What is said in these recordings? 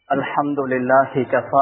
الحمد لله كفى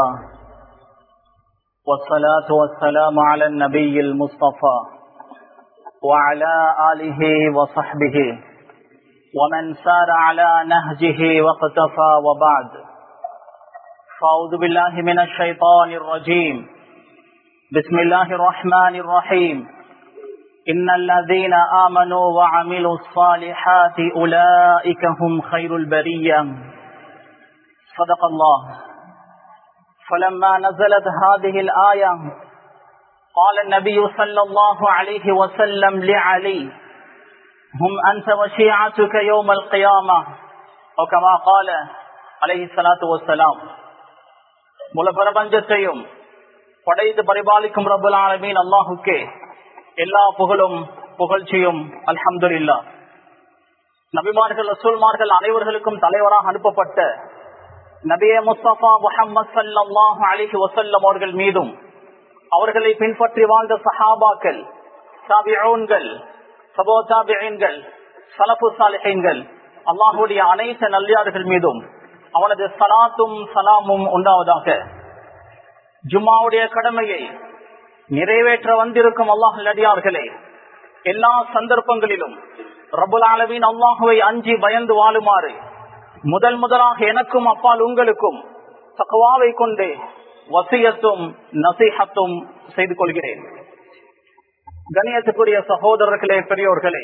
والصلاة والسلام على النبي المصطفى وعلى آله وصحبه ومن سار على نهجه واقتفى وبعد فأعوذ بالله من الشيطان الرجيم بسم الله الرحمن الرحيم إن الذين آمنوا وعملوا الصالحات أولئك هم خير البرية صدق الله فلما نزلت هذه الآية قال النبي صلى الله عليه وسلم لعلي هم أنت وشيعتك يوم القيامة أو كما قال عليه الصلاة والسلام முழு பிரபஞ்சத்தையும் படைத்து பரிபாலிக்கும் ரபுல் ஆலமீன் அல்லாஹுக்கே எல்லா புகழும் புகழ்ச்சியும் அல்ஹம்துல்லா நபிமார்கள் ரசூல்மார்கள் அனைவர்களுக்கும் தலைவராக அனுப்பப்பட்ட நபிய முஸ்தபா முஹம்மது சல்லாஹ் அலிஹி வசல்லம் அவர்கள் மீதும் அவர்களை பின்பற்றி வாழ்ந்த சஹாபாக்கள் சாபியோன்கள் சபோ சாபியன்கள் சலப்பு சாலிஹீன்கள் அல்லாஹுடைய அனைத்து நல்லியார்கள் மீதும் அவனது சலாத்தும் சலாமும் உண்டாவதாக ஜும்மாவுடைய கடமையை நிறைவேற்ற வந்திருக்கும் அல்லாஹ் நடிகார்களே எல்லா சந்தர்ப்பங்களிலும் ரபுல் ஆலவின் அல்லாஹுவை அஞ்சி பயந்து வாழுமாறு முதல் முதலாக எனக்கும் அப்பால் உங்களுக்கும் தக்குவாவை கொண்டு வசியத்தும் நசீகத்தும் செய்து கொள்கிறேன் கணியத்துக்குரிய சகோதரர்களே பெரியோர்களே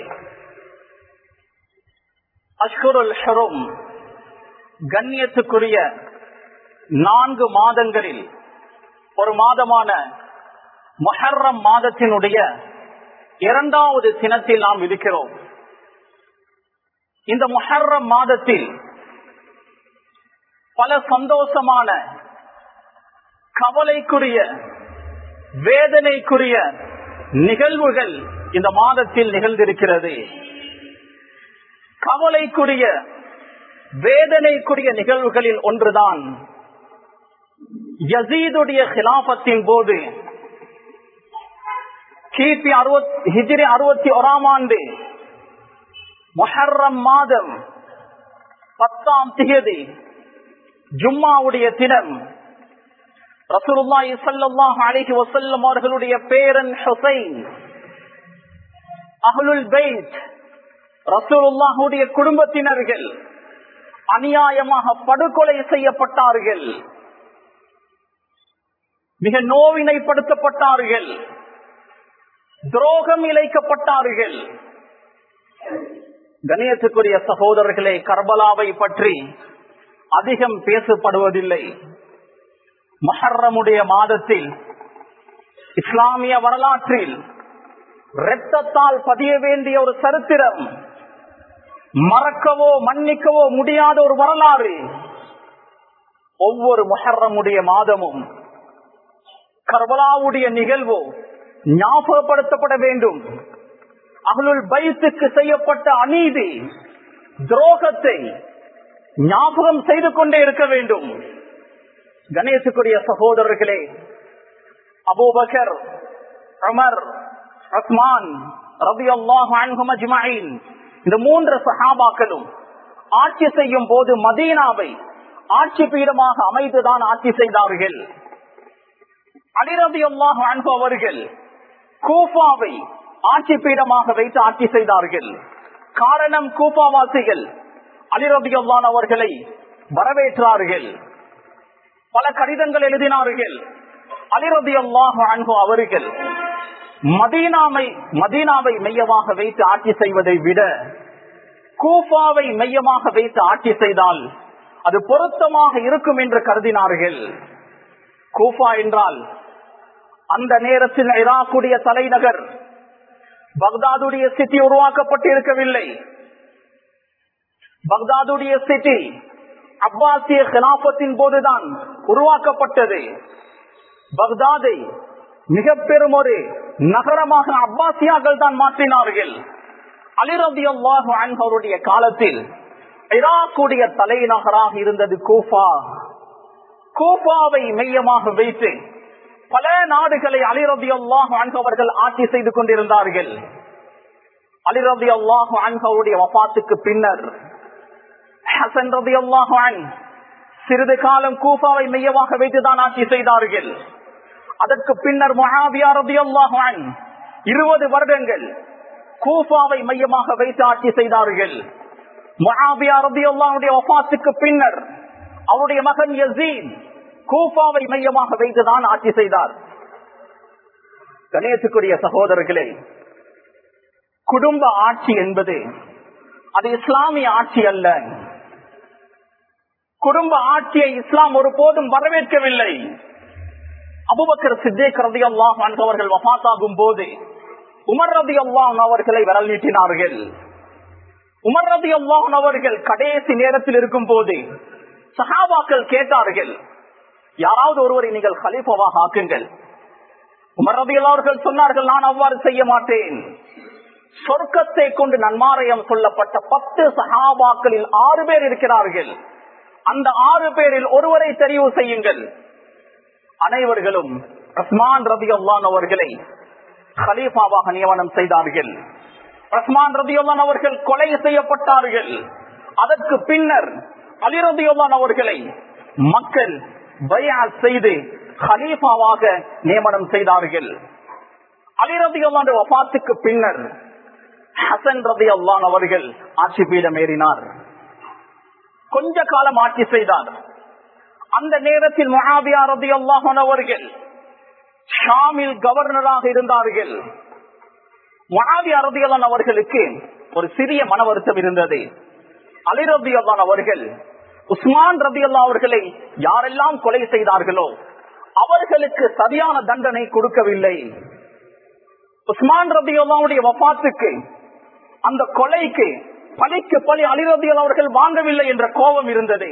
அஷ்குருல் ஷரும் கண்ணியத்துக்குரிய நான்கு மாதங்களில் ஒரு மாதமான மொஹர்ரம் மாதத்தினுடைய இரண்டாவது தினத்தில் நாம் இருக்கிறோம் இந்த மொஹர்ரம் மாதத்தில் பல சந்தோஷமான கவலைக்குரிய வேதனைக்குரிய நிகழ்வுகள் இந்த மாதத்தில் நிகழ்ந்திருக்கிறது கவலைக்குரிய வேதனைக்குரிய நிகழ்வுகளில் ஒன்றுதான் யசீதுடைய ஹிலாபத்தின் போது கிபி அறுபத்தி ஹிஜிரி அறுபத்தி ஓராம் ஆண்டு மொஹர்ரம் மாதம் பத்தாம் திகதி ஜும்மாவுடைய தினம் ரசூலுல்லாஹி ஸல்லல்லாஹு அலைஹி வஸல்லம் அவர்களுடைய பேரன் ஹுசைன் அஹ்லுல் பைத் ரசூலுல்லாஹுடைய குடும்பத்தினர்கள் அநியாயமாக படுகொலை செய்யப்பட்டார்கள் மிக நோவினைப்படுத்தப்பட்டார்கள் துரோகம் இழைக்கப்பட்டார்கள் கணியத்துக்குரிய சகோதரர்களே கர்பலாவை பற்றி அதிகம் பேசப்படுவதில்லை மஹர்ரமுடைய மாதத்தில் இஸ்லாமிய வரலாற்றில் இரத்தத்தால் பதிய வேண்டிய ஒரு சரித்திரம் மறக்கவோ மன்னிக்கவோ முடியாத ஒரு வரலாறு ஒவ்வொரு மொஹர்ரமுடைய மாதமும் கர்பலாவுடைய நிகழ்வோ ஞாபகப்படுத்தப்பட வேண்டும் அகலுள் பைத்துக்கு செய்யப்பட்ட அநீதி துரோகத்தை ஞாபகம் செய்து கொண்டே இருக்க வேண்டும் கணேசுக்குரிய சகோதரர்களே அபூபகர் அமர் ரஸ்மான் ரபி அல்லாஹ் இந்த மூன்று சஹாபாக்களும் ஆட்சி செய்யும் போது மதீனாவை ஆட்சி பீடமாக அமைத்துதான் ஆட்சி செய்தார்கள் அலிரபி அல்லாஹ் அன்பு அவர்கள் கூஃபாவை ஆட்சி பீடமாக வைத்து ஆட்சி செய்தார்கள் காரணம் கூப்பாவாசிகள் அலிரபி அல்லான் அவர்களை வரவேற்றார்கள் பல கடிதங்கள் எழுதினார்கள் அலிரபி அல்லாஹ் அன்பு அவர்கள் மதீனாமை மதீனாவை மையமாக வைத்து ஆட்சி செய்வதை விட கூஃபாவை மையமாக வைத்து ஆட்சி செய்தால் அது பொருத்தமாக இருக்கும் என்று கருதினார்கள் கூஃபா என்றால் அந்த நேரத்தில் ஈராக்குடைய தலைநகர் பக்தாதுடைய சிட்டி உருவாக்கப்பட்டு இருக்கவில்லை பக்தாதுடைய சிட்டி அப்பாசிய கிலாபத்தின் போதுதான் உருவாக்கப்பட்டது பக்தாதை மிக பெரும் ஒரு நகரமாக அப்பாசியாக்கள் தான் மாற்றினார்கள் அலிரபி அல்லாஹு அவருடைய காலத்தில் ஈராக்குடைய தலைநகராக இருந்தது கூஃபா கூஃபாவை மையமாக வைத்து பல நாடுகளை அலிரபி அல்லாஹு அவர்கள் ஆட்சி செய்து கொண்டிருந்தார்கள் அலிரபி அல்லாஹு அவருடைய வபாத்துக்கு பின்னர் ஹசன் ரபி அல்லாஹு சிறிது காலம் கூஃபாவை மையமாக வைத்துதான் ஆட்சி செய்தார்கள் அதற்கு பின்னர் மொஹாபியாரதியல்லாஹான் இருபது வருடங்கள் கூஃபாவை மையமாக வைத்து ஆட்சி செய்தார்கள் மொஹாபியாரதியல்லாவுடைய ஒபாத்துக்கு பின்னர் அவருடைய மகன் யசீன் கூஃபாவை மையமாக வைத்துதான் ஆட்சி செய்தார் கணேசுக்குரிய சகோதரர்களே குடும்ப ஆட்சி என்பது அது இஸ்லாமிய ஆட்சி அல்ல குடும்ப ஆட்சியை இஸ்லாம் ஒருபோதும் வரவேற்கவில்லை அபுபக்கர் சித்தேக் ரதி அல்லாஹ் அவர்கள் வபாத்தாகும் போது உமர் ரதி அல்லாஹ் அவர்களை விரல் நீட்டினார்கள் உமர் ரதி அல்லாஹ் அவர்கள் கடைசி நேரத்தில் இருக்கும் போது சஹாபாக்கள் கேட்டார்கள் யாராவது ஒருவரை நீங்கள் ஹலீஃபாவாக ஆக்குங்கள் உமர் ரதி அவர்கள் சொன்னார்கள் நான் அவ்வாறு செய்ய மாட்டேன் சொர்க்கத்தை கொண்டு நன்மாரையம் சொல்லப்பட்ட பத்து சஹாபாக்களில் ஆறு பேர் இருக்கிறார்கள் அந்த ஆறு பேரில் ஒருவரை தெரிவு செய்யுங்கள் அனைவர்களும் ரஸ்மான் ரபி அல்லான் அவர்களை ஹலீஃபாவாக நியமனம் செய்தார்கள் ரஸ்மான் ரபி அல்லான் அவர்கள் கொலை செய்யப்பட்டார்கள் அதற்கு பின்னர் அலி ரபி அல்லான் அவர்களை மக்கள் பயா செய்து ஹலீஃபாவாக நியமனம் செய்தார்கள் அலி ரபி அல்லான் வபாத்துக்கு பின்னர் ஹசன் ரபி அல்லான் அவர்கள் ஆட்சி பீடம் ஏறினார் கொஞ்ச காலம் ஆட்சி செய்தார் அந்த நேரத்தில் மகாபியா ரபி அல்லாஹன் அவர்கள் ஷாமில் கவர்னராக இருந்தார்கள் மகாபியா ரபி அல்லான் அவர்களுக்கு ஒரு சிறிய மன வருத்தம் இருந்தது அலி ரபி அல்லான் அவர்கள் உஸ்மான் ரபி அல்லா அவர்களை யாரெல்லாம் கொலை செய்தார்களோ அவர்களுக்கு சரியான தண்டனை கொடுக்கவில்லை உஸ்மான் ரபி அல்லாவுடைய வபாத்துக்கு அந்த கொலைக்கு பழிக்கு பழி அலிரபியல் அவர்கள் வாங்கவில்லை என்ற கோபம் இருந்தது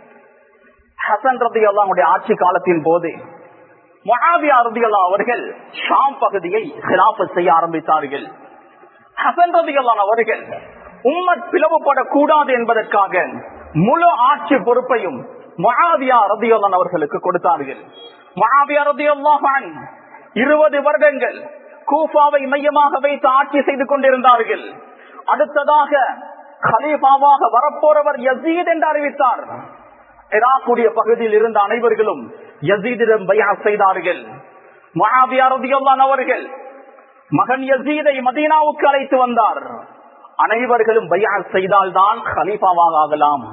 ஹசன் ரபி அல்லாவுடைய ஆட்சி காலத்தின் போது மொஹாபியா ரபியல்லா அவர்கள் ஷாம் பகுதியை ஹிலாபத் செய்ய ஆரம்பித்தார்கள் ஹசன் ரபி அல்லான் அவர்கள் உம்மத் பிளவுபடக்கூடாது என்பதற்காக முழு ஆட்சி பொறுப்பையும் மொஹாபியா ரபியல்லான் அவர்களுக்கு கொடுத்தார்கள் மொஹாபியா ரபியல்லான் இருபது வருடங்கள் கூஃபாவை மையமாக வைத்து ஆட்சி செய்து கொண்டிருந்தார்கள் அடுத்ததாக ஹலீஃபாவாக வரப்போறவர் யசீத் என்று அறிவித்தார் இராக்குடைய பகுதியில் இருந்த அனைவர்களும் யசீதிடம் பயா செய்தார்கள் மகாபியாரதியல்லான் அவர்கள் மகன் யசீதை மதீனாவுக்கு அழைத்து வந்தார் அனைவர்களும் பயா செய்தால்தான் ஹலீஃபாவாக ஆகலாம்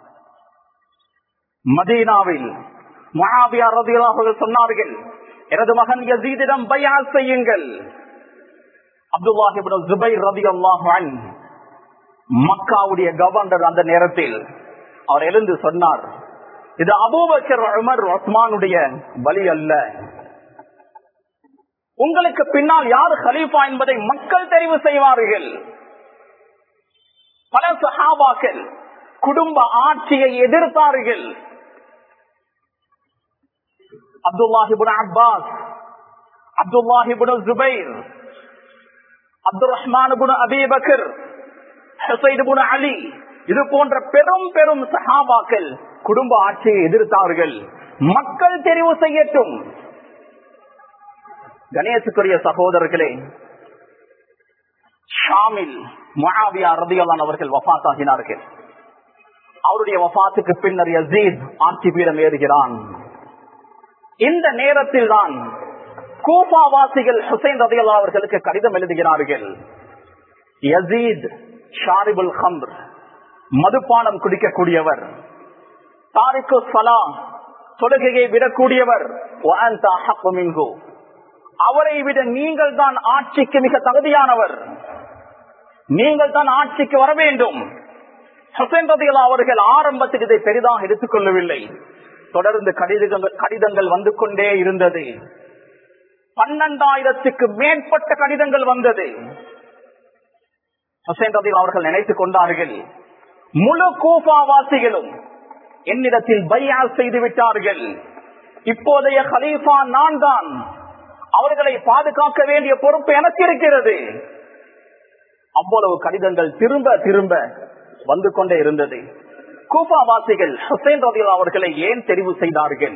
மதீனாவில் மகாபியார் அவர்கள் சொன்னார்கள் எனது மகன் யசீதிடம் பயா செய்யுங்கள் அப்துல்லாஹிபின் ஜுபைர் ரதி அல்லாஹான் மக்காவுடைய கவர்னர் அந்த நேரத்தில் அவர் எழுந்து சொன்னார் இது அபூபக்கர் உமர் உஸ்மானுடைய பலி அல்ல உங்களுக்கு பின்னால் யார் ஹலீஃபா என்பதை மக்கள் தெரிவு செய்வார்கள் பல சஹாபாக்கள் குடும்ப ஆட்சியை எதிர்த்தார்கள் Abdullah ibn Abbas Abdullah ibn Zubair Abdul Rahman Abi Bakr Hussain Ali இது போன்ற பெரும் பெரும் சஹாபாக்கள் குடும்ப ஆட்சியை எதிர்த்தார்கள் மக்கள் தெரிவு செய்யட்டும் கணேசுக்குரிய சகோதரர்களே ஷாமில் மொஹாபியா ரதியலான் அவர்கள் வஃத்தாகினார்கள் அவருடைய வஃத்துக்கு பின்னர் யசீத் ஆட்சி பீடம் ஏறுகிறான் இந்த நேரத்தில் தான் கூபாவாசிகள் ஹுசைன் ரதியல்லா அவர்களுக்கு கடிதம் எழுதுகிறார்கள் யசீத் ஷாரிபுல் ஹம்ர் மதுபானம் குடிக்கக்கூடியவர் தாரிக்கு சலா தொழுகையை விடக்கூடியவர் அவரை விட நீங்கள் தான் ஆட்சிக்கு மிக தகுதியானவர் நீங்கள் தான் ஆட்சிக்கு வர வேண்டும் ஹுசைன் ரதியல்லா அவர்கள் ஆரம்பத்தில் இதை பெரிதாக எடுத்துக் கொள்ளவில்லை தொடர்ந்து கடிதங்கள் கடிதங்கள் வந்து கொண்டே இருந்தது பன்னெண்டாயிரத்துக்கு மேற்பட்ட கடிதங்கள் வந்தது ஹுசைன் ரதி அவர்கள் நினைத்துக் கொண்டார்கள் முழு கூஃபாவாசிகளும் என்னிடத்தில் பையா செய்து விட்டார்கள் இப்போதைய ஹலீஃபா நான் தான் அவர்களை பாதுகாக்க வேண்டிய பொறுப்பு எனக்கு இருக்கிறது அவ்வளவு கடிதங்கள் திரும்ப திரும்ப வந்து கொண்டே இருந்தது கூஃபாவாசிகள் ஹுசைன் ரதியல் அவர்களை ஏன் தெரிவு செய்தார்கள்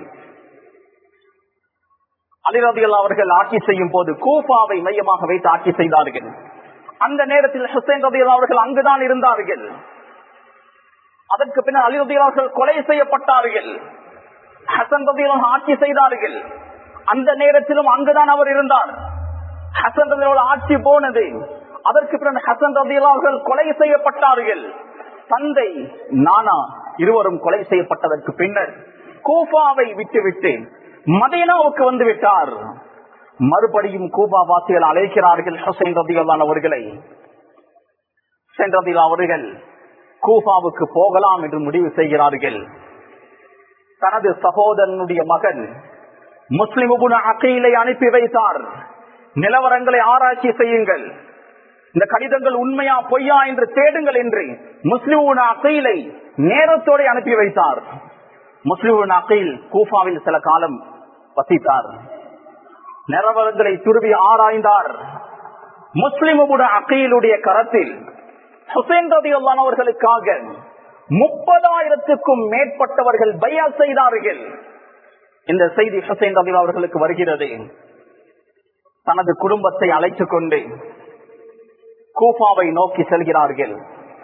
அலிரதியல் அவர்கள் ஆட்சி செய்யும் போது கூஃபாவை மையமாக வைத்து ஆட்சி செய்தார்கள் அந்த நேரத்தில் ஹுசைன் ரதியல் அவர்கள் அங்குதான் இருந்தார்கள் அதற்கு பின்னர் அலி ரதி அவர்கள் கொலை செய்யப்பட்டார்கள் ஹசன் ரதி ஆட்சி செய்தார்கள் அந்த நேரத்திலும் அங்குதான் அவர் இருந்தார் ஹசன் ரதி ஆட்சி போனது அதற்கு பிறகு ஹசன் ரதி அவர்கள் கொலை செய்யப்பட்டார்கள் தந்தை நானா இருவரும் கொலை செய்யப்பட்டதற்கு பின்னர் கூஃபாவை விட்டுவிட்டு மதீனாவுக்கு வந்து விட்டார் மறுபடியும் கூபா வாசிகள் அழைக்கிறார்கள் ஹுசைன் ரதியல்லான் அவர்களை சென்றதில் அவர்கள் கூஃபாவுக்கு போகலாம் என்று முடிவு செய்கிறார்கள் தனது சகோதரனுடைய மகன் முஸ்லிம் அகையிலை அனுப்பி வைத்தார் நிலவரங்களை ஆராய்ச்சி செய்யுங்கள் இந்த கடிதங்கள் உண்மையா பொய்யா என்று தேடுங்கள் என்று முஸ்லிம் அகையிலை நேரத்தோடு அனுப்பி வைத்தார் முஸ்லிம் அகையில் கூஃபாவில் சில காலம் வசித்தார் நிலவரங்களை துருவி ஆராய்ந்தார் முஸ்லிம் அகையிலுடைய கரத்தில் ஹுசேன் ரதி அவர்களுக்காக முப்பதாயிரத்துக்கும் மேற்பட்டவர்கள் பையா செய்தார்கள் இந்த செய்தி ஹுசைன் ரதி அவர்களுக்கு வருகிறது தனது குடும்பத்தை அழைத்துக் கொண்டு கூஃபாவை நோக்கி செல்கிறார்கள்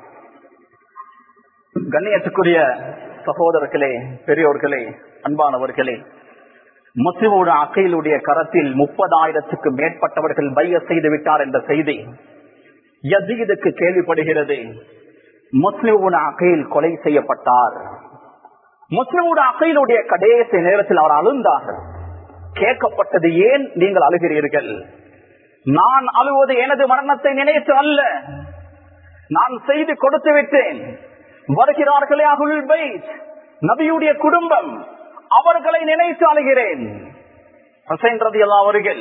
கண்ணியத்துக்குரிய சகோதரர்களே பெரியோர்களே அன்பானவர்களே முஸ்லிமோட அக்கையிலுடைய கரத்தில் முப்பதாயிரத்துக்கு மேற்பட்டவர்கள் பைய செய்து விட்டார் என்ற செய்தி யசீதுக்கு கேள்விப்படுகிறது முஸ்லிமோட அக்கையில் கொலை செய்யப்பட்டார் முஸ்லிமோட அக்கையிலுடைய கடைசி நேரத்தில் அவர் அழுந்தார் கேட்கப்பட்டது ஏன் நீங்கள் அழுகிறீர்கள் நான் அழுவது எனது மரணத்தை நினைத்து அல்ல நான் செய்து கொடுத்து விட்டேன் வருகிறார்களே அகுல் பைத் நபியுடைய குடும்பம் அவர்களை நினைத்து அழுகிறேன் ஹசைன் ரதி அல்லா அவர்கள்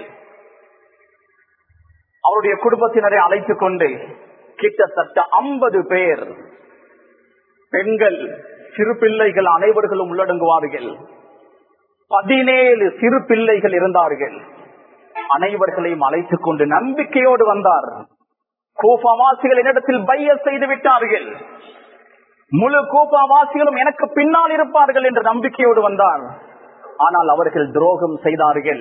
அவருடைய குடும்பத்தினரை அழைத்துக் கொண்டு கிட்டத்தட்ட ஐம்பது பேர் பெண்கள் சிறு பிள்ளைகள் அனைவர்களும் உள்ளடங்குவார்கள் பதினேழு சிறு பிள்ளைகள் இருந்தார்கள் அனைவர்களையும் அழைத்துக் கொண்டு நம்பிக்கையோடு வந்தார் கூபாவாசிகள் என்னிடத்தில் பைய செய்து விட்டார்கள் முழு கூபாவாசிகளும் எனக்கு பின்னால் இருப்பார்கள் என்ற நம்பிக்கையோடு வந்தார் ஆனால் அவர்கள் துரோகம் செய்தார்கள்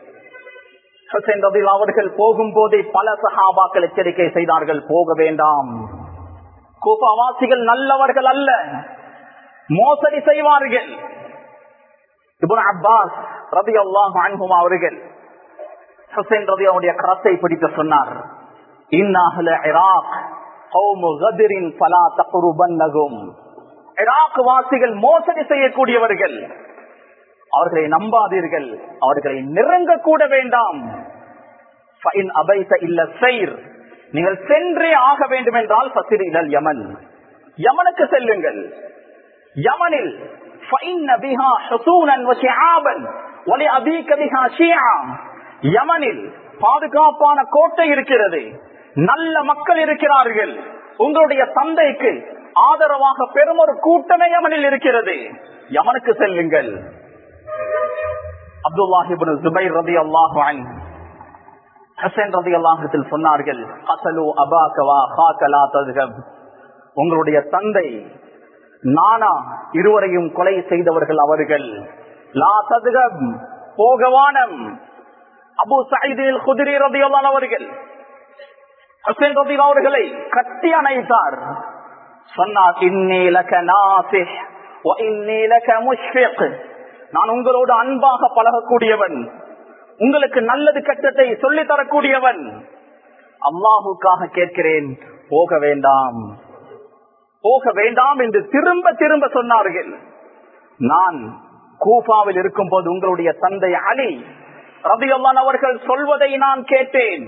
அவர்கள் போகும் போதே பல சகாபாக்கள் எச்சரிக்கை செய்தார்கள் போக வேண்டாம் கூபாவாசிகள் நல்லவர்கள் அல்ல மோசடி செய்வார்கள் அப்பாஸ் ரவி அல்லாஹ் அவர்கள் ஹுசைன் ரவி அவருடைய கரத்தை பிடித்து சொன்னார் வாசிகள் மோசடி செய்யக்கூடியவர்கள் அவர்களை நம்பாதீர்கள் அவர்களை நெருங்க கூட வேண்டாம் நீங்கள் சென்றே ஆக வேண்டும் என்றால் பசிரிகள் யமன் யமனுக்கு செல்லுங்கள் யமனில் யமனில் பாதுகாப்பான கோட்டை இருக்கிறது நல்ல மக்கள் இருக்கிறார்கள் உங்களுடைய தந்தைக்கு ஆதரவாக பெரும் ஒரு கூட்டமே யமனில் இருக்கிறது யமனுக்கு செல்லுங்கள் அப்துல்லாஹிபின் ஜுபைர் ரதி அல்லாஹ் ஹசன் ரதி அல்லாஹத்தில் சொன்னார்கள் அசலு அபாகவா ஹாக்கலா ததுகப் உங்களுடைய தந்தை நானா இருவரையும் கொலை செய்தவர்கள் அவர்கள் லா ததுகப் போகவானம் அபு சைதில் குதிரை ரதி அவர்கள் ஹசன் ரதி அவர்களை கட்டி அணைத்தார் சொன்னார் இன்னேலக நாசிஹ் நான் உங்களோடு அன்பாக பழகக்கூடியவன் உங்களுக்கு நல்லது கட்டத்தை சொல்லி தரக்கூடியவன் அல்லாஹுக்காக கேட்கிறேன் போக வேண்டாம் போக வேண்டாம் என்று திரும்ப திரும்ப சொன்னார்கள் நான் கூஃபாவில் இருக்கும் போது உங்களுடைய தந்தை அலி ரபியல்லான் அவர்கள் சொல்வதை நான் கேட்டேன்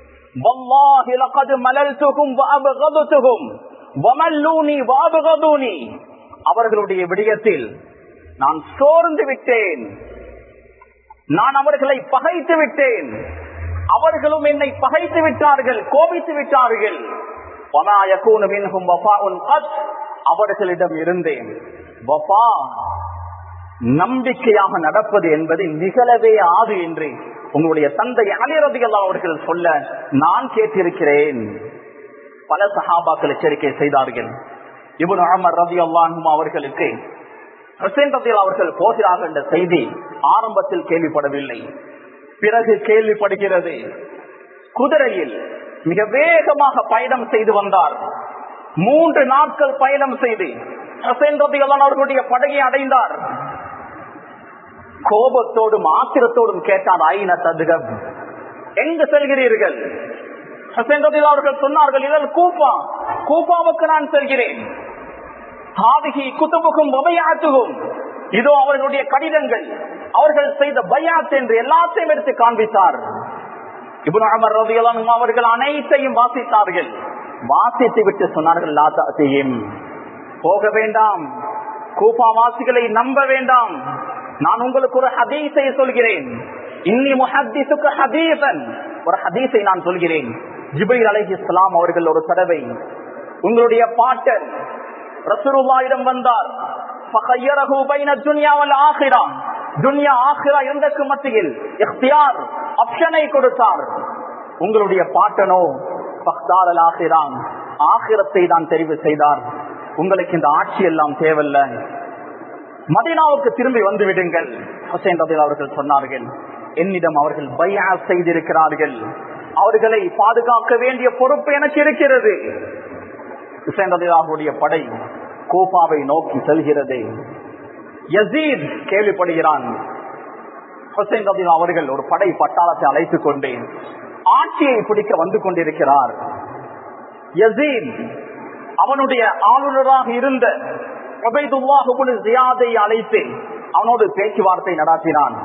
அவர்களுடைய விடயத்தில் நான் சோர்ந்து விட்டேன் நான் அவர்களை பகைத்து விட்டேன் அவர்களும் என்னை பகைத்து விட்டார்கள் கோபித்து விட்டார்கள் அவர்களிடம் இருந்தேன் நம்பிக்கையாக நடப்பது என்பது நிகழவே ஆது என்று உங்களுடைய தந்தை அலிரதிகள் அவர்கள் சொல்ல நான் கேட்டிருக்கிறேன் பல சகாபாக்கள் எச்சரிக்கை செய்தார்கள் இவன் அமர் ரவி அல்லாஹும் அவர்களுக்கு அவர்கள் போகிறார்கள் என்ற செய்தி ஆரம்பத்தில் கேள்விப்படவில்லை பிறகு கேள்விப்படுகிறது குதிரையில் மிக வேகமாக பயணம் செய்து வந்தார் மூன்று நாட்கள் பயணம் செய்து ஹசைன் ரதியல்லான் அவர்களுடைய படகை அடைந்தார் கோபத்தோடும் ஆத்திரத்தோடும் கேட்டார் ஐன ததுகம் எங்கு செல்கிறீர்கள் ஹசைன் ரதியல்லா அவர்கள் சொன்னார்கள் இதழ் கூப்பா கூப்பாவுக்கு நான் செல்கிறேன் ஹாதிகி குத்துபுக்கும் உபயாத்துகும் இதோ அவர்களுடைய கடிதங்கள் அவர்கள் செய்த பயாத் என்று எல்லாத்தையும் எடுத்து காண்பித்தார் இப்னு உமர் ரலியல்லாஹு அன்ஹு அவர்கள் அனைத்தையும் வாசித்தார்கள் வாசித்து விட்டு சொன்னார்கள் லா தஅதிஹிம் போக வேண்டாம் கூபா வாசிகளை நம்ப வேண்டாம் நான் உங்களுக்கு ஒரு ஹதீஸை சொல்கிறேன் இன்னி முஹத்திசுக்கு ஹதீசன் ஒரு ஹதீஸை நான் சொல்கிறேன் ஜிபைர் அலைஹிஸ்ஸலாம் அவர்கள் ஒரு தடவை உங்களுடைய பாட்டன் ரசூலுல்லாஹிடம் வந்தார் ஃபഖய்யரஹு பைன துன்யா வல் ஆখিরা துன்யா ஆখিরা இரண்டுக்கு மத்தியில் இக்தியார் ஆப்ஷனை கொடுத்தார் உங்களுடைய பாட்டனோ ஃபக்தார் அல் ஆখিরাன் ஆখিரத்தை தான் தெரிவு செய்தார் உங்களுக்கு இந்த ஆட்சி எல்லாம் தேவையில்ல மதீனாவுக்கு திரும்பி வந்து விடுங்கள் ஹுசைன் ரபில் அவர்கள் சொன்னார்கள் என்னிடம் அவர்கள் பையா செய்திருக்கிறார்கள் அவர்களை பாதுகாக்க வேண்டிய பொறுப்பு எனக்கு இருக்கிறது ஹுசைன் ரபிலாவுடைய படை கோபாவை நோக்கி செல்கிறது யசீத் கேள்விப்படுகிறான் ஹுசைன் ரபிலா அவர்கள் ஒரு படை பட்டாளத்தை அழைத்துக் கொண்டு ஆட்சியை பிடிக்க வந்து கொண்டிருக்கிறார் யசீத் அவனுடைய ஆளுநராக இருந்த உபைதுல்லாஹுபுல் ஜியாதை அழைத்து அவனோடு பேச்சுவார்த்தை நடத்தினான்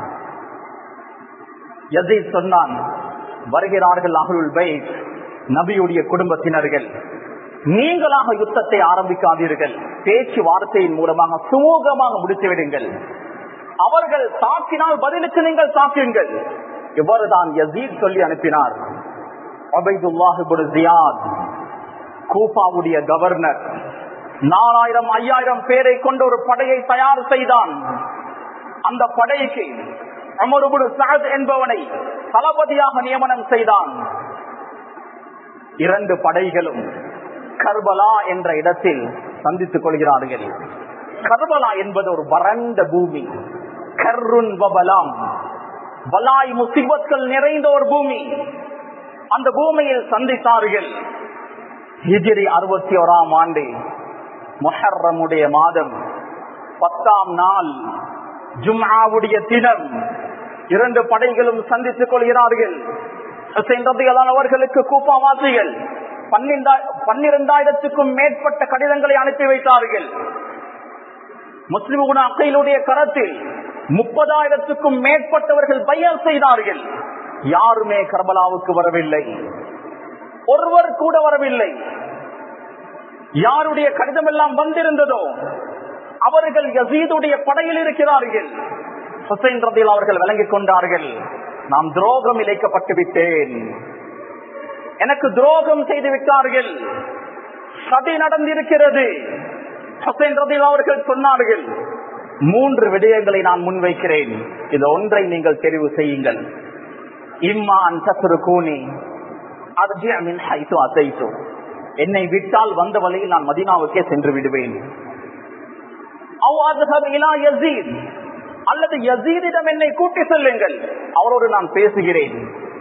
யசீத் சொன்னான் வருகிறார்கள் அகலுல் பைத் நபியுடைய குடும்பத்தினர்கள் நீங்களாக யுத்தத்தை ஆரம்பிக்காதீர்கள் பேச்சுவார்த்தையின் மூலமாக சுமூகமாக முடித்து விடுங்கள் அவர்கள் தாக்கினால் பதிலுக்கு நீங்கள் தாக்குங்கள் இவ்வாறுதான் யசீத் சொல்லி அனுப்பினார் உபைதுல்லாஹுபுல் ஜியாத் கூபாவுடைய கவர்னர் நாலாயிரம் ஐயாயிரம் பேரை கொண்ட ஒரு படையை தயார் செய்தான் அந்த படைக்கு அமருபுடு சஹத் என்பவனை தளபதியாக நியமனம் செய்தான் இரண்டு படைகளும் கர்பலா என்ற இடத்தில் சந்தித்துக் கொள்கிறார்கள் கர்பலா என்பது ஒரு வறண்ட பூமி கர்ருன் வபலாம் பலாய் முசிபத்கள் நிறைந்த ஒரு பூமி அந்த பூமியில் சந்தித்தார்கள் ஹிஜிரி அறுபத்தி ஓராம் ஆண்டு மொஹர்ரமுடைய மாதம் பத்தாம் நாள் ஜும்ஆவுடைய தினம் இரண்டு படைகளும் சந்தித்துக் கொள்கிறார்கள் அவர்களுக்கு கூப்பாவாசிகள் பன்னிரண்டாயிரத்துக்கும் மேற்பட்ட கடிதங்களை அனுப்பி வைத்தார்கள் முஸ்லிம் அக்கையிலுடைய கரத்தில் முப்பதாயிரத்துக்கும் மேற்பட்டவர்கள் பையல் செய்தார்கள் யாருமே கர்பலாவுக்கு வரவில்லை ஒருவர் கூட வரவில்லை யாருடைய கடிதம் எல்லாம் வந்திருந்ததோ அவர்கள் யசீதுடைய படையில் இருக்கிறார்கள் ஹுசைன் ரதில் அவர்கள் விளங்கிக் கொண்டார்கள் நாம் துரோகம் இழைக்கப்பட்டு விட்டேன் எனக்கு துரோகம் செய்து விட்டார்கள் சதி நடந்திருக்கிறது ஹுசைன் ரதில் அவர்கள் சொன்னார்கள் மூன்று விடயங்களை நான் முன்வைக்கிறேன் இது ஒன்றை நீங்கள் தெரிவு செய்யுங்கள் இம்மான் சசுரு கூனி என்னை விட்டால் வந்த வழியில் நான் மதினாவுக்கே சென்று விடுவேன் அல்லது யசீதிடம் என்னை கூட்டி செல்லுங்கள் அவரோடு நான் பேசுகிறேன்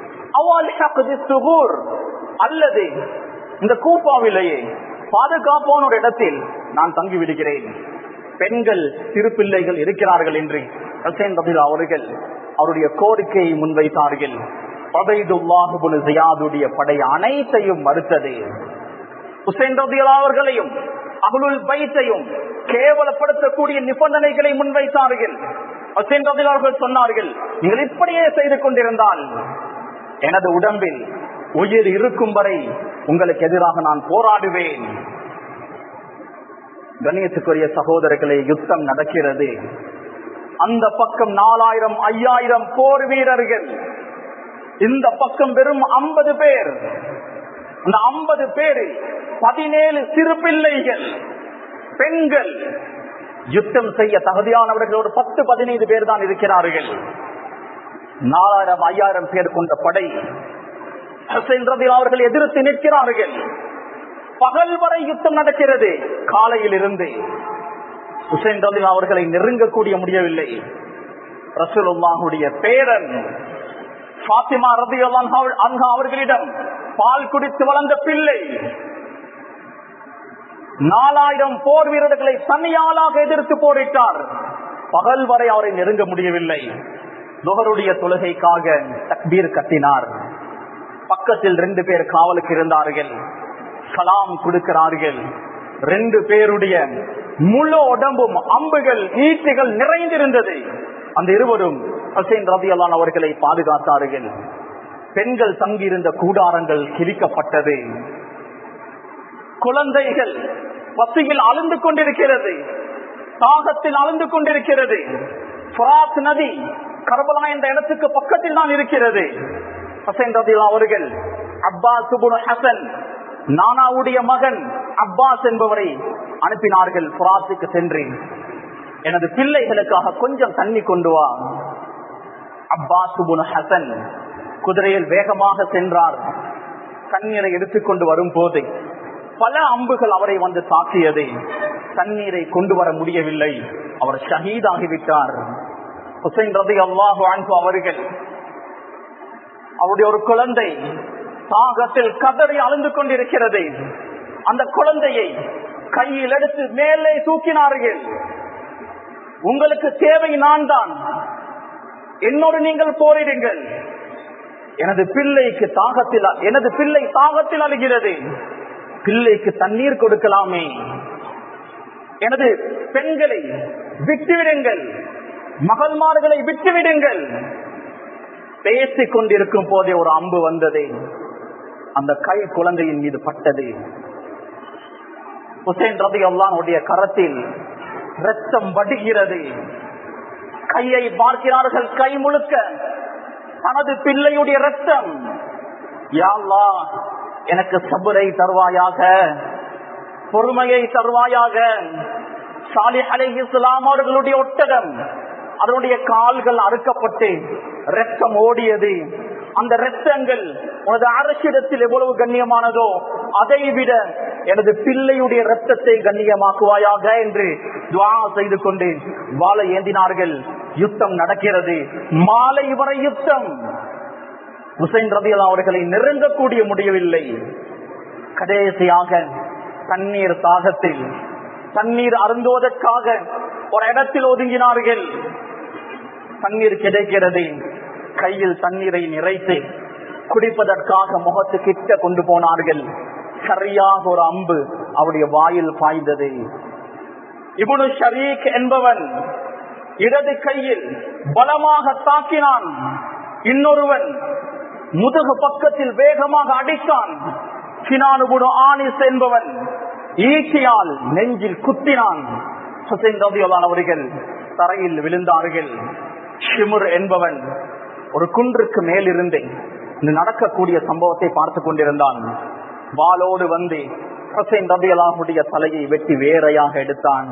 அல்லது இந்த கூப்பாவிலேயே பாதுகாப்பான ஒரு இடத்தில் நான் தங்கி விடுகிறேன் பெண்கள் சிறு பிள்ளைகள் இருக்கிறார்கள் என்று ஹசேன் ரபில் அவர்கள் அவருடைய கோரிக்கையை முன்வைத்தார்கள் ஜியாதுடைய படை அனைத்தையும் மறுத்தது ஹுசைன் ரபியல் அவர்களையும் அகுலுல் பைத்தையும் கேவலப்படுத்தக்கூடிய நிபந்தனைகளை முன்வைத்தார்கள் ஹுசைன் ரபில் அவர்கள் சொன்னார்கள் நீங்கள் இப்படியே செய்து கொண்டிருந்தால் எனது உடம்பில் உயிர் இருக்கும் வரை உங்களுக்கு எதிராக நான் போராடுவேன் கணியத்துக்குரிய சகோதரர்களே யுத்தம் நடக்கிறது அந்த பக்கம் நாலாயிரம் ஐயாயிரம் போர் வீரர்கள் இந்த பக்கம் வெறும் ஐம்பது பேர் அந்த ஐம்பது பேரு பதினேழு சிறு பிள்ளைகள் பெண்கள் யுத்தம் செய்ய தகுதியானவர்கள் ஒரு பத்து பதினைந்து பேர் தான் இருக்கிறார்கள் நாலாயிரம் ஐயாயிரம் பேர் கொண்ட படை சென்றதில் அவர்கள் எதிர்த்து நிற்கிறார்கள் பகல் வரை யுத்தம் நடக்கிறது காலையில் இருந்து ஹுசைன் ரலில் அவர்களை நெருங்கக்கூடிய முடியவில்லை ரசூலுல்லாஹுடைய பேரன் பாத்திமா ரதி அன்ஹா அவர்களிடம் பால் குடித்து வளர்ந்த பிள்ளை நாலாயிரம் போர் வீரர்களை தனியாளாக எதிர்த்து போரிட்டார் பகல் வரை அவரை நெருங்க முடியவில்லை துகருடைய தொழுகைக்காக தக்பீர் கட்டினார் பக்கத்தில் ரெண்டு பேர் காவலுக்கு இருந்தார்கள் சலாம் கொடுக்கிறார்கள் ரெண்டு பேருடைய முழு உடம்பும் அம்புகள் ஈட்டிகள் நிறைந்திருந்தது அந்த இருவரும் ஹசைன் ரபியலான் அவர்களை பாதுகாத்தார்கள் பெண்கள் தங்கியிருந்த கூடாரங்கள் கிழிக்கப்பட்டது குழந்தைகள் பசியில் அழுந்து கொண்டிருக்கிறது தாகத்தில் அழுந்து கொண்டிருக்கிறது புராத் நதி கர்பலா என்ற இடத்துக்கு பக்கத்தில் தான் இருக்கிறது ஹசன் ரதிலா அவர்கள் அப்பாஸ் சுபுன் ஹசன் நானாவுடைய மகன் அப்பாஸ் என்பவரை அனுப்பினார்கள் புராத்துக்கு சென்று எனது பிள்ளைகளுக்காக கொஞ்சம் தண்ணி கொண்டு வா அப்பாஸ் சுபுன் ஹசன் குதிரையில் வேகமாக சென்றார் தண்ணீரை எடுத்துக்கொண்டு வரும் போது பல அம்புகள் அவரை வந்து தாக்கியது தண்ணீரை கொண்டு வர முடியவில்லை அவர் ஷஹீதாகிவிட்டார் ஹுசைன் ரதி அல்லாஹு அன்பு அவர்கள் அவருடைய ஒரு குழந்தை தாகத்தில் கதறி அழுந்து கொண்டிருக்கிறது அந்த குழந்தையை கையில் எடுத்து மேலே தூக்கினார்கள் உங்களுக்கு தேவை நான் தான் என்னோடு நீங்கள் போரிடுங்கள் எனது பிள்ளைக்கு தாகத்தில் எனது பிள்ளை தாகத்தில் அழுகிறது பிள்ளைக்கு தண்ணீர் கொடுக்கலாமே எனது பெண்களை விட்டுவிடுங்கள் மகள்மார்களை விட்டுவிடுங்கள் பேசிக் கொண்டிருக்கும் போதே ஒரு அம்பு வந்தது அந்த கை குழந்தையின் மீது பட்டது ஹுசேன் ரபி அல்லானுடைய கரத்தில் ரத்தம் வடுகிறது கையை பார்க்கிறார்கள் கை முழுக்க தனது பிள்ளையுடைய ரத்தம் யாழ்லா எனக்கு சபுரை தருவாயாக பொறுமையை தருவாயாக சாலி அலை இஸ்லாம் அவர்களுடைய ஒட்டகம் அதனுடைய கால்கள் அறுக்கப்பட்டு ரத்தம் ஓடியது அந்த ரத்தங்கள் உனது அரசிடத்தில் எவ்வளவு கண்ணியமானதோ அதை விட எனது பிள்ளையுடைய ரத்தத்தை கண்ணியமாக்குவாயாக என்று துவா செய்து கொண்டு வாழை ஏந்தினார்கள் யுத்தம் நடக்கிறது மாலை வரை யுத்தம் ஹுசைன் ரபியல் அவர்களை நெருங்கக்கூடிய முடியவில்லை கடைசியாக தண்ணீர் தாகத்தில் தண்ணீர் அருந்துவதற்காக ஒரு இடத்தில் ஒதுங்கினார்கள் தண்ணீர் கிடைக்கிறது கையில் தண்ணீரை நிறைத்து குடிப்பதற்காக முகத்து கிட்ட கொண்டு போனார்கள் சரியாக ஒரு அம்பு அவருடைய வாயில் பாய்ந்தது இவனு ஷரீக் என்பவன் இடது கையில் பலமாக தாக்கினான் இன்னொருவன் முதுகு பக்கத்தில் வேகமாக அடித்தான் கினானுபுடு ஆனிஸ் என்பவன் ஈட்டியால் நெஞ்சில் குத்தினான் ஹுசைன் ரபியலான் அவர்கள் தரையில் விழுந்தார்கள் ஷிமுர் என்பவன் ஒரு குன்றுக்கு மேலிருந்து இந்த நடக்கக்கூடிய சம்பவத்தை பார்த்து கொண்டிருந்தான் வாளோடு வந்து ஹுசைன் ரபியலாவுடைய தலையை வெட்டி வேறையாக எடுத்தான்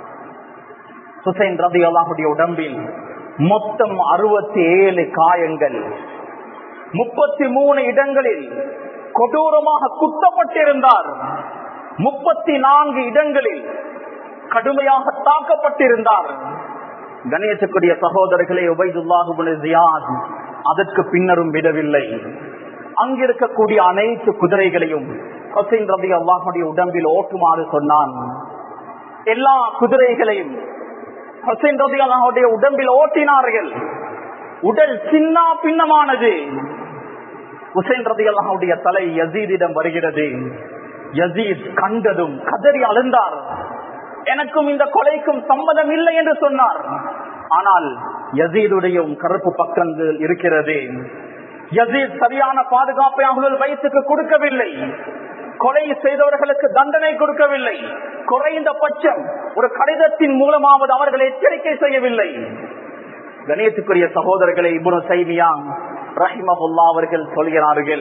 ஹுசைன் ரபியலாவுடைய உடம்பில் மொத்தம் அறுபத்தி ஏழு காயங்கள் முப்பத்தி மூணு இடங்களில் கொடூரமாக குத்தப்பட்டிருந்தார் முப்பத்தி நான்கு இடங்களில் கடுமையாக தாக்கப்பட்டிருந்தார் கணேசக்குரிய சகோதரர்களே உபைதுல்லாஹு ஜியாத் அதற்கு பின்னரும் விடவில்லை அங்கிருக்கக்கூடிய அனைத்து குதிரைகளையும் ஹசைன் ரபி அல்லாஹுடைய உடம்பில் ஓட்டுமாறு சொன்னான் எல்லா குதிரைகளையும் ஹசைன் ரபி அல்லாஹுடைய உடம்பில் ஓட்டினார்கள் உடல் சின்ன பின்னமானது ஹுசைன் ரதி அல்லாஹுடைய தலை யசீதிடம் வருகிறது யசீத் கண்டதும் கதறி அழுந்தார் எனக்கும் இந்த கொலைக்கும் சம்மதம் இல்லை என்று சொன்னார் ஆனால் யசீதுடைய கருப்பு பக்கங்கள் இருக்கிறது யசீத் சரியான பாதுகாப்பை அவர்கள் வயிற்றுக்கு கொடுக்கவில்லை கொலை செய்தவர்களுக்கு தண்டனை கொடுக்கவில்லை குறைந்த பட்சம் ஒரு கடிதத்தின் மூலமாவது அவர்கள் எச்சரிக்கை செய்யவில்லை கணேசுக்குரிய சகோதரர்களை இபுன சைமியா ரஹிமஹுல்லா அவர்கள் சொல்கிறார்கள்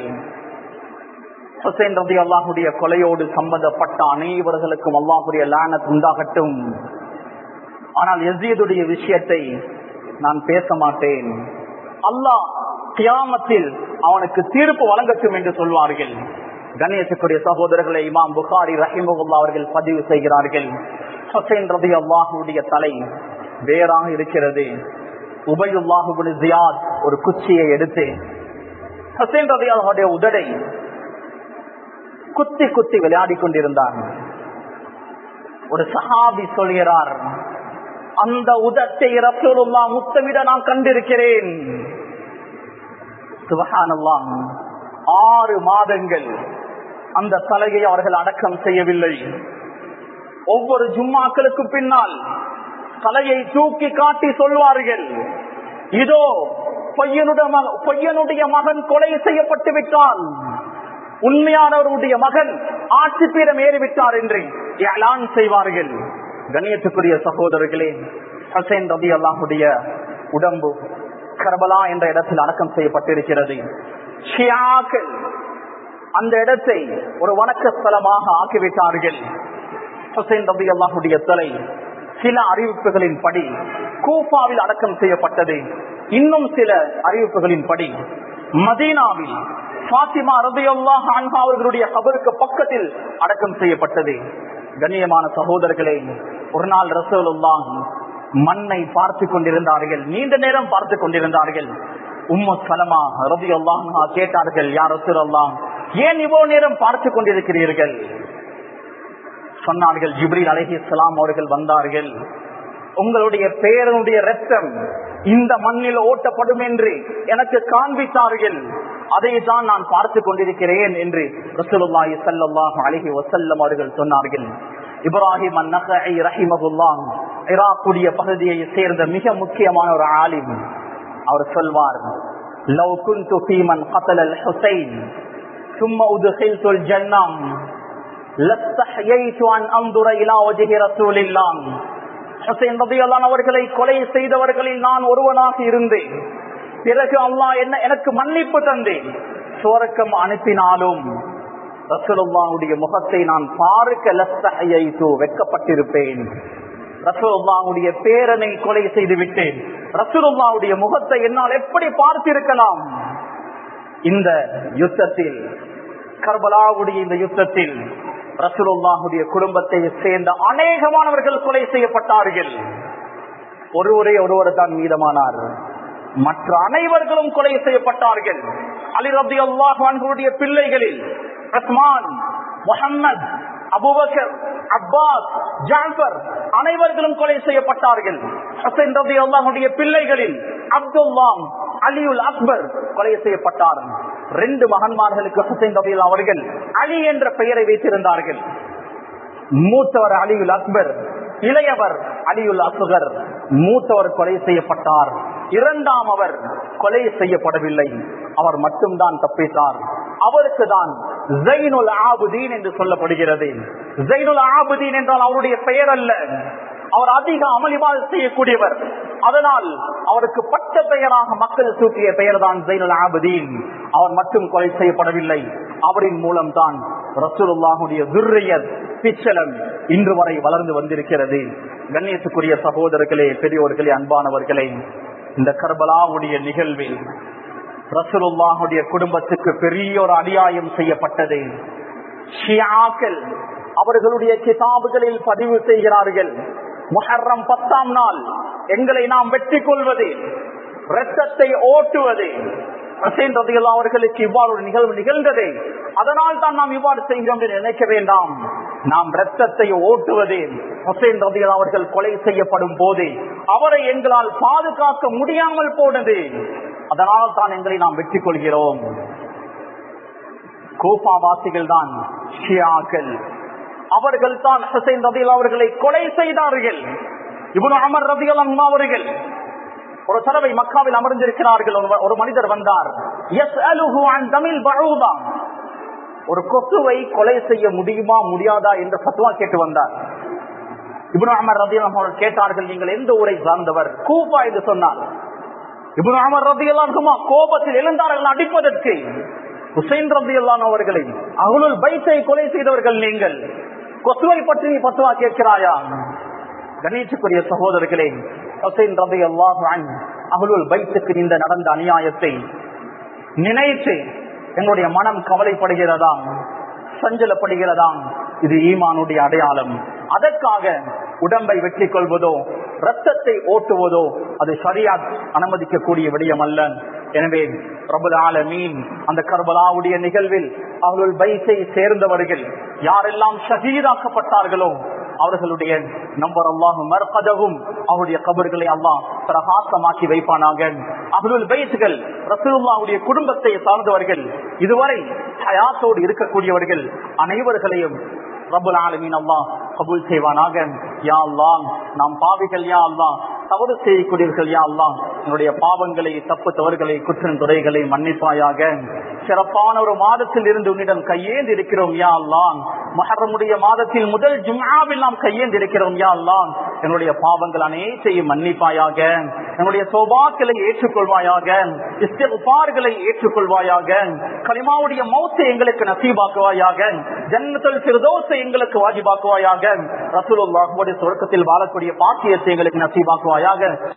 ஹுசைன் ரதி அல்லாஹுடைய கொலையோடு சம்பந்தப்பட்ட அனைவர்களுக்கும் அல்லாஹுடைய லானத் உண்டாகட்டும் ஆனால் எசீதுடைய விஷயத்தை நான் பேச மாட்டேன் அல்லாஹ் கியாமத்தில் அவனுக்கு தீர்ப்பு வழங்கட்டும் என்று சொல்வார்கள் கணேசக்குரிய சகோதரர்களை இமாம் புகாரி ரஹிமகுல்லா அவர்கள் பதிவு செய்கிறார்கள் ஹுசைன் ரதி அல்லாஹுடைய தலை வேறாக இருக்கிறது உபயுல்லாஹு ஜியாத் ஒரு குச்சியை எடுத்து ஹசேன் ரதி அல்லாஹுடைய உதடை குத்தி குத்தி விளையாடி கொண்டிருந்தார் ஒரு சஹாபி சொல்கிறார் அந்த உதட்டை ரசூலுல்லா முத்தமிட நான் கண்டிருக்கிறேன் சுபஹானல்லாம் ஆறு மாதங்கள் அந்த தலையை அவர்கள் அடக்கம் செய்யவில்லை ஒவ்வொரு ஜும்மாக்களுக்கு பின்னால் தலையை தூக்கி காட்டி சொல்வார்கள் இதோ பையனுடைய மக- பையனுடைய மகன் கொலை செய்யப்பட்டு விட்டான் உண்மையானவருடைய மகன் ஆட்சி பீடம் ஏறிவிட்டார் என்று ஏலான் செய்வார்கள் கண்ணியத்துக்குரிய சகோதரர்களே ஹசேன் ரபி அல்லாஹுடைய உடம்பு கர்பலா என்ற இடத்தில் அடக்கம் செய்யப்பட்டிருக்கிறது ஷியாக்கள் அந்த இடத்தை ஒரு வணக்க ஸ்தலமாக ஆக்கிவிட்டார்கள் ஹுசைன் ரபி அல்லாஹுடைய தலை சில அறிவிப்புகளின் படி கூஃபாவில் அடக்கம் செய்யப்பட்டது இன்னும் சில அறிவிப்புகளின் படி மதீனாவில் பாத்திமா ரபியுல்லாஹ் அன்ஹா அவர்களுடைய கபருக்கு பக்கத்தில் அடக்கம் செய்யப்பட்டது கண்ணியமான சகோதரர்களே ஒரு நாள் ரசூலுல்லாஹ் மண்ணை பார்த்து கொண்டிருந்தார்கள் நீண்ட நேரம் பார்த்து கொண்டிருந்தார்கள் உம்மு சலமா ரபி அல்லாஹ் கேட்டார்கள் யார் ரசூலுல்லாஹ் ஏன் இவ்வளவு நேரம் பார்த்து கொண்டிருக்கிறீர்கள் சொன்னார்கள் ஜிப்ரீல் அலைஹிஸ்ஸலாம் அவர்கள் வந்தார்கள் உங்களுடைய பேரனுடைய ரத்தம் இந்த மண்ணில் ஓட்டப்படும் என்று எனக்கு காண்பித்தார்கள் அதை தான் நான் பார்த்து கொண்டிருக்கிறேன் என்று ரசூலுல்லாஹி ஸல்லல்லாஹு அலைஹி வஸல்லம் அவர்கள் சொன்னார்கள் இப்ராஹிம் அந்நகை ரஹிமகுல்லாஹ் இராக்குடைய பகுதியை சேர்ந்த மிக முக்கியமான ஒரு ஆலிம் அவர் சொல்வார் லவ் குன்து ஃபீமன் قتل الحسين ثم ادخلت الجنه لستحييت ان انظر الى وجه رسول الله ஹுசைன் ரபியல்லான் அவர்களை கொலை செய்தவர்களில் நான் ஒருவனாக இருந்தேன் பிறகு அல்லாஹ் என்ன எனக்கு மன்னிப்பு தந்தேன் சுவரக்கம் அனுப்பினாலும் ரசூலுல்லாவுடைய முகத்தை நான் பார்க்க லஸ்தஹையைத்து வெக்கப்பட்டிருப்பேன் ரசூலுல்லாவுடைய பேரனை கொலை செய்து விட்டேன் ரசூலுல்லாவுடைய முகத்தை என்னால் எப்படி பார்த்திருக்கலாம் இந்த யுத்தத்தில் கர்பலாவுடைய இந்த யுத்தத்தில் ரசூலுல்லாஹுடைய குடும்பத்தை சேர்ந்த அநேகமானவர்கள் கொலை செய்யப்பட்டார்கள் ஒருவரே ஒருவர் தான் மீதமானார் மற்ற அனைவர்களும் கொலை செய்யப்பட்டார்கள் அலி ரபி அல்லாஹான்களுடைய பிள்ளைகளில் Rahman Muhammad Abu Bakr Abbas Jafar அனைவர்களும் கொலை செய்யப்பட்டார்கள் ஹசன் ரபி அல்லாஹுடைய பிள்ளைகளில் அப்துல்லாம் அலியுல் அக்பர் கொலை செய்யப்பட்டார் ரெண்டு மகன்மார்களுக்கு ஹுசைன் ரபி அவர்கள் அலி என்ற பெயரை வைத்திருந்தார்கள் மூத்தவர் அலியுல் அக்பர் இளையவர் அலியுல் அசுகர் மூத்தவர் கொலை செய்யப்பட்டார் இரண்டாம் அவர் கொலை செய்யப்படவில்லை அவர் மட்டும்தான் தப்பித்தார் அவருக்கு தான் ஜைனுல் ஆபுதீன் என்று சொல்லப்படுகிறது ஜைனுல் ஆபுதீன் என்றால் அவருடைய பெயர் அல்ல அவர் அதிக அமளிவால் செய்யக்கூடியவர் அதனால் அவருக்கு பட்ட பெயராக மக்கள் சூட்டிய பெயர் தான் ஜைனுல் ஆபுதீன் அவர் மட்டும் கொலை செய்யப்படவில்லை அவரின் மூலம் தான் ரசூலுல்லாஹுடைய துர்ரியர் பிச்சலம் இன்று வரை வளர்ந்து வந்திருக்கிறது கண்ணியத்துக்குரிய சகோதரர்களே பெரியோர்களே அன்பானவர்களே இந்த கர்பலாவுடைய நிகழ்வில் ரசூலுல்லாஹுடைய குடும்பத்துக்கு பெரிய ஒரு அநியாயம் செய்யப்பட்டது ஷியாக்கள் அவர்களுடைய கிதாபுகளில் பதிவு செய்கிறார்கள் முஹர்ரம் பத்தாம் நாள் எங்களை நாம் வெற்றி கொள்வது ரத்தத்தை ஓட்டுவது ஹசேன் ரதிகள் அவர்களுக்கு இவ்வாறு ஒரு நிகழ்வு நிகழ்ந்தது அதனால் தான் நாம் இவ்வாறு செய்கிறோம் என்று நினைக்க வேண்டாம் நாம் ரத்தத்தை ஓட்டுவது ஹுசேன் ரதிகள் அவர்கள் கொலை செய்யப்படும் போது அவரை எங்களால் பாதுகாக்க முடியாமல் போனது அதனால் தான் எங்களை நாம் வெற்றி கொள்கிறோம் கோபாவாசிகள் தான் ஷியாக்கள் அவர்கள் தான் ஹுசைன் ரதிகள் அவர்களை கொலை செய்தார்கள் இவனு அமர் ரதிகள் அவர்கள் ஒரு தடவை மக்காவில் அமர்ந்திருக்கிறார்கள் ஒரு- ஒரு மனிதர் வந்தார் எஸ் அலுஹு அன் தமிழ் பழுதா ஒரு கொசுவை கொலை செய்ய முடியுமா முடியாதா என்று பத்துவா கேட்டு வந்தார் இப்னு அமர் ரதியல்லாம் அவர்கள் கேட்டார்கள் நீங்கள் எந்த ஊரை சார்ந்தவர் கூப்பா என்று சொன்னார் இப்னு அமர் ரதியல்லாம் கோபத்தில் எழுந்தார்கள் அடிப்பதற்கு ஹுசைன் ரதியல்லான் அவர்களை அகுலுல் பைத்தை கொலை செய்தவர்கள் நீங்கள் கொசுவை பற்றி நீ பத்துவா கேட்கிறாயா கணேசுக்குரிய சகோதரர்களே ஹுசைன் ரபி அல்லாஹ் அகுலுல் பைத்துக்கு இந்த நடந்த அநியாயத்தை நினைத்து எங்களுடைய மனம் கவலைப்படுகிறதா சஞ்சலப்படுகிறதா இது ஈமானுடைய அடையாளம் அதற்காக உடம்பை வெற்றி கொள்வதோ ரத்தத்தை ஓட்டுவதோ அது சரியா அனுமதிக்கக்கூடிய விடயம் அல்ல எனவே பிரபுல் ஆலமீன் அந்த கர்பலாவுடைய நிகழ்வில் அவர்கள் பைசை சேர்ந்தவர்கள் யாரெல்லாம் ஷஹீதாக்கப்பட்டார்களோ அவர்களுடைய நம்பர் அல்லாஹும் மர்கதவும் அவருடைய கபர்களை அல்லாஹ் பிரகாசமாக்கி வைப்பானாக அவர்கள் பைத்துகள் ரசூலுல்லாவுடைய குடும்பத்தை சார்ந்தவர்கள் இதுவரை ஹயாத்தோடு இருக்கக்கூடியவர்கள் அனைவர்களையும் ரபுல் ஆலமீன் அல்லாஹ் கபூல் செய்வானாக யா அல்லாஹ் நாம் பாவிகள் யா அல்லாஹ் தவறு செய்யக்கூடியவர்கள் யா அல்லாஹ் என்னுடைய பாவங்களை தப்பு தவறுகளை குற்றம் துறைகளை மன்னிப்பாயாக சிறப்பான ஒரு மாதத்தில் இருந்து உன்னிடம் கையேந்து இருக்கிறோம் யா அல்லாஹ் மஹரமுடைய மாதத்தில் முதல் ஜும்ஆவில் நாம் கையேந்து இருக்கிறோம் யா அல்லாஹ் என்னுடைய பாவங்கள் அனைத்தையும் மன்னிப்பாயாக என்னுடைய சோபாக்களை ஏற்றுக்கொள்வாயாக இஸ்திஃபார்களை ஏற்றுக்கொள்வாயாக கலிமாவுடைய மௌத்தை எங்களுக்கு நசீபாக்குவாயாக ஜன்னத்துல் ஃபிர்தௌஸை எங்களுக்கு வாஜிபாக்குவாயாக ரசூலுல்லாஹுடைய சொர்க்கத்தில் வாழக்கூடிய பாக்கியத்தை எங்களுக்கு நசீபாக்குவாயாக